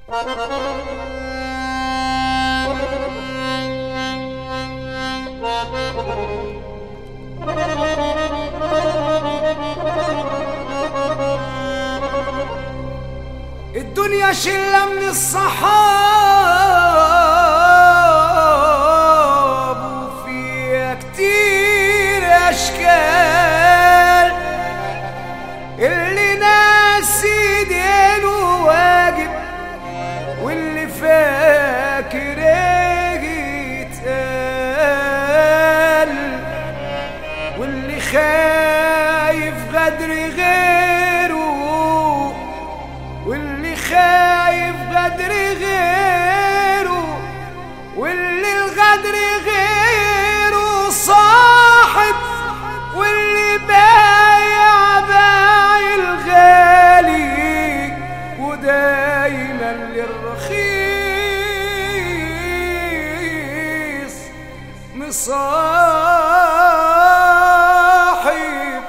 الدنيا شلة من الصحاب وفيها كتير أشكال اللي ناسي دينه واجب واللي فاكر يتقال واللي خايف غدر غيره واللي خايف غدر غيره واللي الغدر غيره صاحب واللي بايع بايع الغالي ودايما للرخيص مصاحب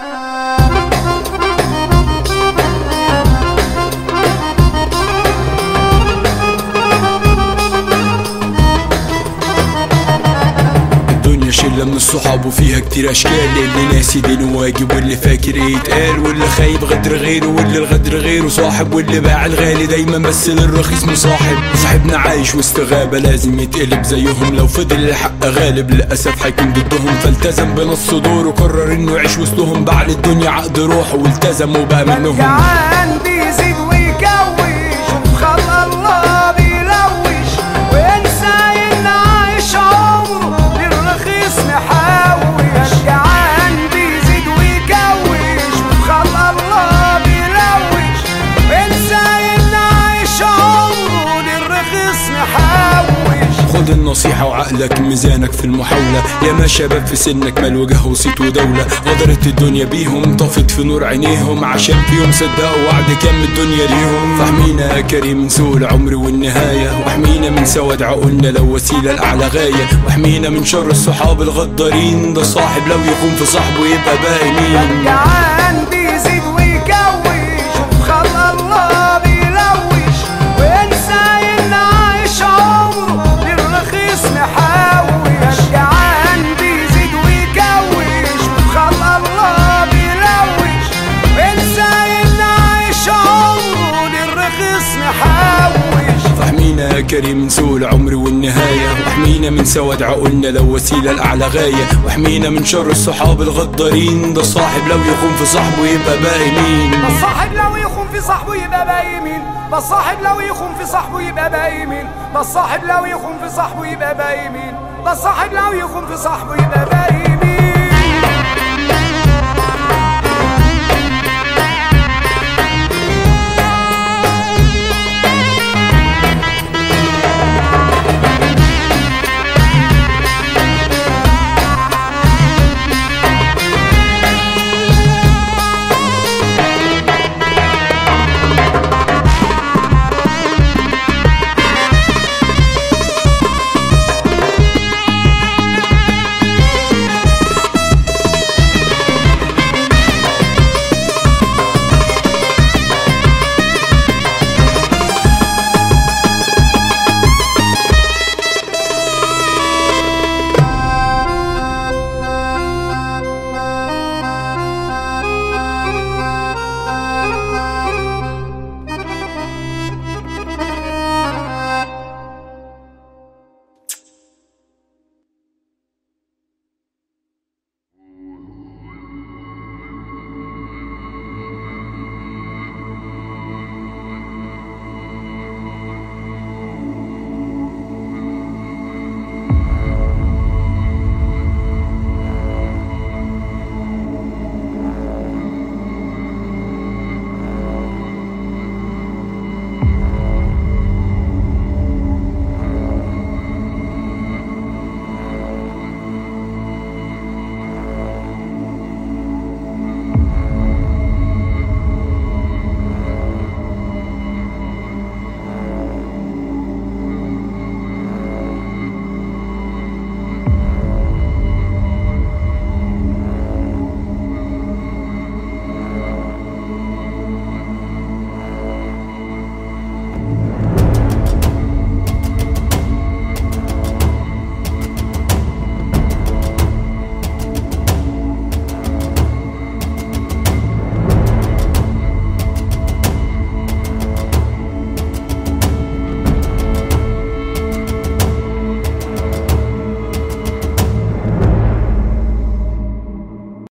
الدنيا شلة من الصحاب وفيها كتير اشكال اللي ناسي دينه واجب واللي فاكر يتقال واللي خايب غدر غيره واللي الغدر غيره صاحب واللي باع الغالي دايما بس للرخيص مصاحب صاحبنا عايش وسط غابة لازم يتقلب زيهم لو فضل الحق غالب للأسف هيكون ضدهم فالتزم بنص دوره وقرر انه يعيش وسطهم باع للدنيا عقد روحه والتزم وبقى منهم جعان بيزيد ويكوش وخلى الله بيلوش وينسى ان عايش عمره للرخيص محوش جعان بيزيد ويكوش وخلى الله بيلوش وينسى ان عايش عمره للرخيص محوش خد النصيحة وعقلك ميزانك في المحاولة يا ما شباب في سنك مال وجه وصيت ودولة غدرت الدنيا بيهم طفت في نور عينيهم عشان فيهم صدقوا وعد كام الدنيا ليهم فاحمينا يا كريم من سوء العمر والنهاية واحمينا من سواد عقولنا لو وسيلة لأعلى غاية واحمينا من شر الصحاب الغدارين ده صاحب لو يخون في صاحبه يبقى باقي مين جعان بيزيد ويكوش وخلى الله بيلوش وينسى ان عايش عمره للرخيص محوش جعان بيزيد ويكوش وخلى الله بيلوش وينسى ان عايش عمره للرخيص محوش فاحمينا يا كريم من سوء العمر والنهاية واحمينا من سواد عقولنا لو وسيلة لأعلى غاية واحمينا من شر الصحاب الغدارين ده صاحب لو يخون في صاحبه يبقى باقي مين الصاحب لو يخون في صاحبه يبقى باقي مين ده الصاحب لو يخون في صاحبه يبقى باقي مين ده الصاحب لو يخون في صاحبه يبقى باقي مين ده الصاحب لو يخون في صاحبه يبقى باقي